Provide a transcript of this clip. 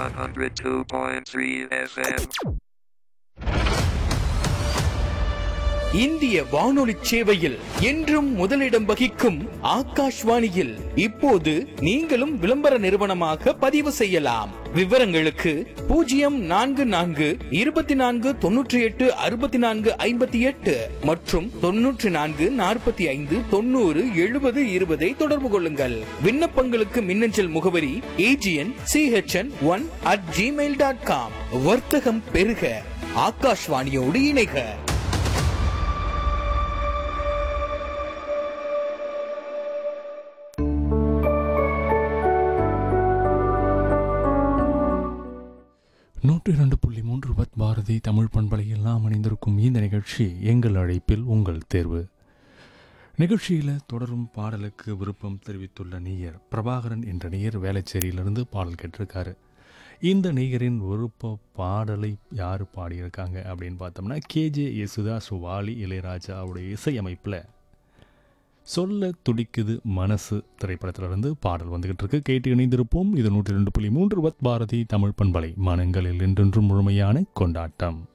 102.3 FM. இந்திய வானொலி சேவையில் என்றும் முதலிடம் வகிக்கும் ஆகாஷ்வாணியில் இப்போது நீங்களும் விளம்பர நிறுவனமாக பதிவு செய்யலாம் விவரங்களுக்கு பூஜ்ஜியம் நான்கு நான்கு இருபத்தி நான்கு தொன்னூற்றி எட்டு அறுபத்தி நான்கு ஐம்பத்தி எட்டு மற்றும் தொன்னூற்றி நான்கு நாற்பத்தி ஐந்து தொண்ணூறு எழுபது இருபதை தொடர்பு கொள்ளுங்கள் விண்ணப்பங்களுக்கு மின்னஞ்சல் முகவரி AGN CHN one at Gmail dot com வர்த்தகம் பெருக ஆகாஷ்வாணியோடு இணைக நூற்றி இரண்டு புள்ளி மூன்று பத் பாரதி தமிழ் பண்பலையில் நாம் அணிந்திருக்கும் இந்த நிகழ்ச்சி எங்கள் அழைப்பில் உங்கள் தேர்வு நிகழ்ச்சியில் தொடரும் பாடலுக்கு விருப்பம் தெரிவித்துள்ள நேயர் பிரபாகரன் என்ற நேயர் வேளச்சேரியிலிருந்து பாடல் கேட்டிருக்காரு இந்த நேயரின் விருப்ப பாடலை யார் பாடியிருக்காங்க அப்படின்னு பார்த்தோம்னா கேஜே யேசுதாஸ் வாலி இளையராஜா அவருடைய இசையமைப்பில் சொல்ல துடிக்குது மனசு திரைப்படத்திலிருந்து பாடல் வந்துகிட்டு இருக்கு கேட்டு இணைந்திருப்போம் இது நூற்றி ரெண்டு புள்ளி மூன்று வத் பாரதி தமிழ் பண்பலை மனங்களில் என்றென்றும் முழுமையான கொண்டாட்டம்